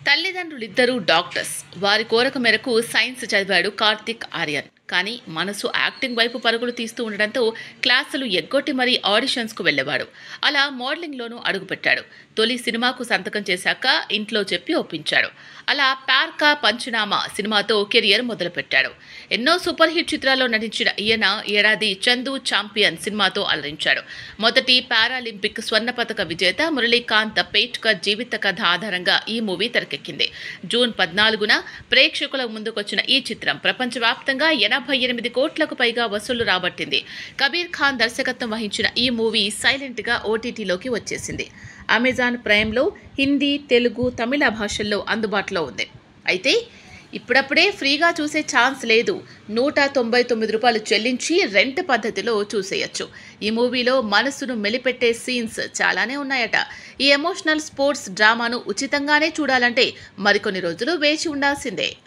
తల్లిదండ్రులిద్దరూ doctors వారి కోరిక మేరకు సైన్స్ చదివాడు కార్తిక్ ఆర్యన్ కానీ మనసు యాక్టింగ్ వైపు పరుగులు తీస్తూ ఉండడంతో క్లాసులు ఎగ్గొట్టి మరీ ఆడిషన్స్కు వెళ్ళేవాడు అలా మోడలింగ్లోనూ అడుగుపెట్టాడు తొలి సినిమాకు సంతకం చేశాక ఇంట్లో చెప్పి ఒప్పించాడు అలా పార్కా పంచనామా సినిమాతో కెరియర్ మొదలుపెట్టాడు ఎన్నో సూపర్ హిట్ చిత్రాల్లో నటించిన ఈయన ఏడాది చందు ఛాంపియన్ సినిమాతో అలరించాడు మొదటి పారాలింపిక్ స్వర్ణ పథక విజేత మురళీకాంత్ పేట్కర్ జీవిత కథ ఆధారంగా ఈ మూవీ తెరకెక్కింది జూన్ పద్నాలుగున ప్రేక్షకుల ముందుకొచ్చిన ఈ చిత్రం ప్రపంచవ్యాప్తంగా ఎనభై ఎనిమిది కోట్లకు పైగా వసూళ్లు రాబట్టింది కబీర్ ఖాన్ దర్శకత్వం వహించిన ఈ మూవీ సైలెంట్గా ఓటీటీలోకి వచ్చేసింది అమెజాన్ ప్రైమ్లో హిందీ తెలుగు తమిళ భాషల్లో అందుబాటులో ఉంది అయితే ఇప్పుడప్పుడే ఫ్రీగా చూసే ఛాన్స్ లేదు నూట తొంభై తొమ్మిది రూపాయలు చెల్లించి రెంట్ పద్ధతిలో చూసేయచ్చు ఈ మూవీలో మనసును మెలిపెట్టే సీన్స్ చాలానే ఉన్నాయట ఈ ఎమోషనల్ స్పోర్ట్స్ డ్రామాను ఉచితంగానే చూడాలంటే మరికొన్ని రోజులు వేచి ఉండాల్సిందే